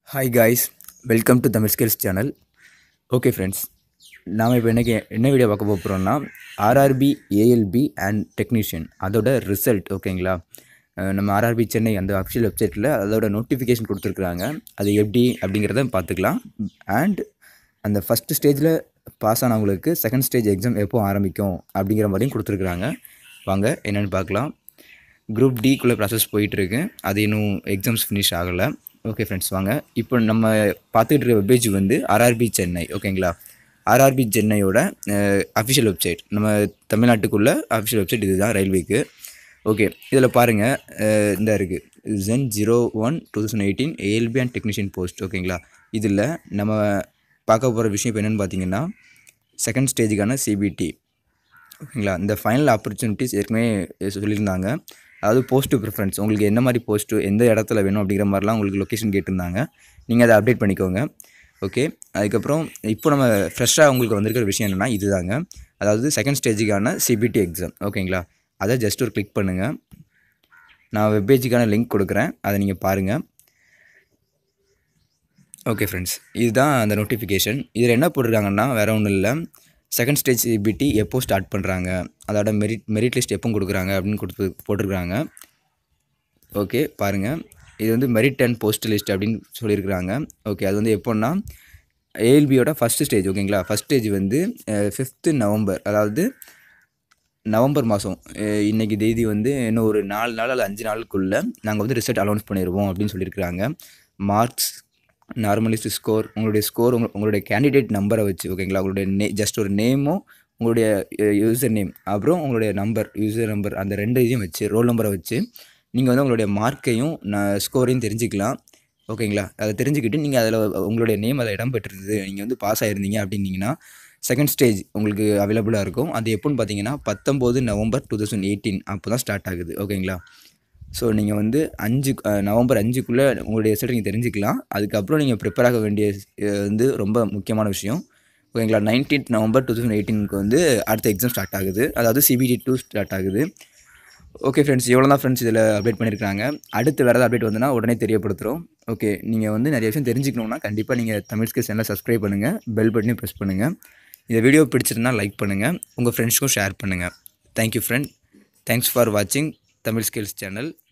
hi guys welcome to Tamil skills channel okay friends நாம் இப்போ இன்றைக்கி என்ன வீடியோ பார்க்க போகிறோம்னா ஆர்ஆர்பி ஏஎல்பி அண்ட் டெக்னீஷியன் அதோட ரிசல்ட் ஓகேங்களா அஹ் நம்ம ஆர்ஆர்பி சென்னை அந்த அஃபிஷியல் வெப்சைட்டில் அதோட நோட்டிஃபிகேஷன் கொடுத்துருக்குறாங்க அது எப்படி அப்படிங்கிறத பார்த்துக்கலாம் அண்ட் அந்த ஃபஸ்ட்டு ஸ்டேஜில் பாஸ் ஆனவங்களுக்கு செகண்ட் ஸ்டேஜ் எக்ஸாம் எப்போ ஆரம்பிக்கும் அப்படிங்கிற மாதிரியும் கொடுத்துருக்குறாங்க வாங்க என்னென்னு பார்க்கலாம் குரூப் டிக்குள்ளே ப்ராசஸ் போயிட்டுருக்கு அது இன்னும் எக்ஸாம்ஸ் ஃபினிஷ் ஆகலை ஓகே ஃப்ரெண்ட்ஸ் வாங்க இப்போ நம்ம பார்த்துக்கிட்டு இருக்க வெப்பேஜ் வந்து ஆர்ஆர்பி சென்னை ஓகேங்களா ஆர்ஆர்பி சென்னையோட அஃபிஷியல் வெப்சைட் நம்ம தமிழ்நாட்டுக்குள்ள அஃபிஷியல் வெப்சைட் இதுதான் ரயில்வேக்கு ஓகே இதில் பாருங்கள் இந்த இருக்குது CEN zero one two thousand eighteen ALP and technician post ஓகேங்களா இதில் நம்ம பார்க்க போகிற விஷயம் இப்போ என்னென்னு பார்த்தீங்கன்னா செகண்ட் ஸ்டேஜுக்கான சிபிடி ஓகேங்களா இந்த ஃபைனல் ஆப்பர்ச்சுனிட்டிஸ் ஏற்கனவே சொல்லியிருந்தாங்க அதாவது போஸ்ட்டு ப்ரிஃபரன்ஸ் உங்களுக்கு என்ன மாதிரி போஸ்ட்டு எந்த இடத்துல வேணும் அப்படிங்கிற மாதிரிலாம் உங்களுக்கு லொக்கேஷன் கேட்டிருந்தாங்க நீங்கள் அதை அப்டேட் பண்ணிக்கோங்க ஓகே அதுக்கப்புறம் இப்போ நம்ம ஃப்ரெஷ்ஷாக உங்களுக்கு வந்திருக்கிற விஷயம் என்னென்னா இதுதாங்க அதாவது செகண்ட் ஸ்டேஜுக்கான சிபிடி எக்ஸாம் ஓகேங்களா அதை ஜஸ்ட் ஒரு கிளிக் பண்ணுங்கள் நான் வெப்பேஜுக்கான லிங்க் கொடுக்குறேன் அதை நீங்கள் பாருங்கள் ஓகே ஃப்ரெண்ட்ஸ் இதுதான் அந்த நோட்டிஃபிகேஷன் இதில் என்ன போட்டிருக்காங்கன்னா வேறு ஒன்றும் இல்லை செகண்ட் ஸ்டேஜ் சிபிடி எப்போ ஸ்டார்ட் பண்ணுறாங்க அதோட மெரிட் மெரிட் லிஸ்ட் எப்போ கொடுக்குறாங்க அப்படின்னு கொடுத்து போட்டிருக்கிறாங்க ஓகே பாருங்கள் இது வந்து மெரிட் அண்ட் போஸ்ட் லிஸ்ட் அப்படின்னு சொல்லியிருக்கிறாங்க ஓகே அது வந்து எப்போன்னா ஏஎல்பியோட ஃபஸ்ட்டு ஸ்டேஜ் ஓகேங்களா ஃபஸ்ட் ஸ்டேஜ் வந்து ஃபிஃப்த்து நவம்பர் அதாவது நவம்பர் மாதம் இன்றைக்கி தேதி வந்து இன்னும் ஒரு நாலு நாள் அல்லது அஞ்சு நாளுக்குள்ளே நாங்கள் வந்து ரிசல்ட் அனௌன்ஸ் பண்ணிடுவோம் அப்படின்னு சொல்லியிருக்கிறாங்க மார்க்ஸ் நார்மலிஸ்ட் ஸ்கோர் உங்களுடைய ஸ்கோர் உங்க உங்களுடைய கேண்டிடேட் நம்பரை வச்சு ஓகேங்களா உங்களுடைய நே ஜஸ்ட் ஒரு நேமும் உங்களுடைய யூசர் நேம் அப்புறம் உங்களுடைய நம்பர் யூசர் நம்பர் அந்த ரெண்டு இதையும் வச்சு ரோல் நம்பரை வச்சு நீங்கள் வந்து உங்களுடைய மார்க்கையும் நான் ஸ்கோரையும் தெரிஞ்சுக்கலாம் ஓகேங்களா அதை தெரிஞ்சுக்கிட்டு நீங்கள் அதில் உங்களுடைய நேம் அதில் இடம் பெற்றிருந்தது நீங்கள் வந்து பாஸ் ஆகிருந்தீங்க அப்படின்னீங்கன்னா செகண்ட் ஸ்டேஜ் உங்களுக்கு அவைலபிளாக இருக்கும் அது எப்போன்னு பார்த்தீங்கன்னா பத்தொம்போது நவம்பர் டூ தௌசண்ட் எயிட்டீன் அப்போ தான் ஸ்டார்ட் ஆகுது ஓகேங்களா ஸோ நீங்கள் வந்து அஞ்சு நவம்பர் அஞ்சுக்குள்ளே உங்களுடைய ரிசல்ட் நீங்கள் தெரிஞ்சுக்கலாம் அதுக்கப்புறம் நீங்கள் ப்ரிப்பேர் ஆக வேண்டிய வந்து ரொம்ப முக்கியமான விஷயம் ஓகேங்களா நைன்டீன்த் நவம்பர் டூ தௌசண்ட் எயிட்டீனுக்கு வந்து அடுத்த எக்ஸாம் ஸ்டார்ட் ஆகுது அதாவது சிபிடி டூ ஸ்டார்ட் ஆகுது ஓகே ஃப்ரெண்ட்ஸ் இவ்வளோ தான் ஃப்ரெண்ட்ஸ் இதில் அப்டேட் பண்ணியிருக்காங்க அடுத்து வேறு ஏதாவது அப்டேட் வந்துன்னா உடனே தெரியப்படுத்துகிறோம் ஓகே நீங்கள் வந்து நிறைய விஷயம் தெரிஞ்சுக்கணுன்னா கண்டிப்பாக நீங்கள் தமிழ் ஸ்கில் சேனலை சப்ஸ்கிரைப் பண்ணுங்கள் பெல் பட்டனையும் ப்ரெஸ் பண்ணுங்கள் இந்த வீடியோ பிடிச்சிருந்தா லைக் பண்ணுங்கள் உங்கள் ஃப்ரெண்ட்ஸ்க்கும் ஷேர் பண்ணுங்கள் தேங்க்யூ ஃப்ரெண்ட் தேங்க்ஸ் ஃபார் வாட்சிங் தமிழ் ஸ்கில்ஸ் சேனல்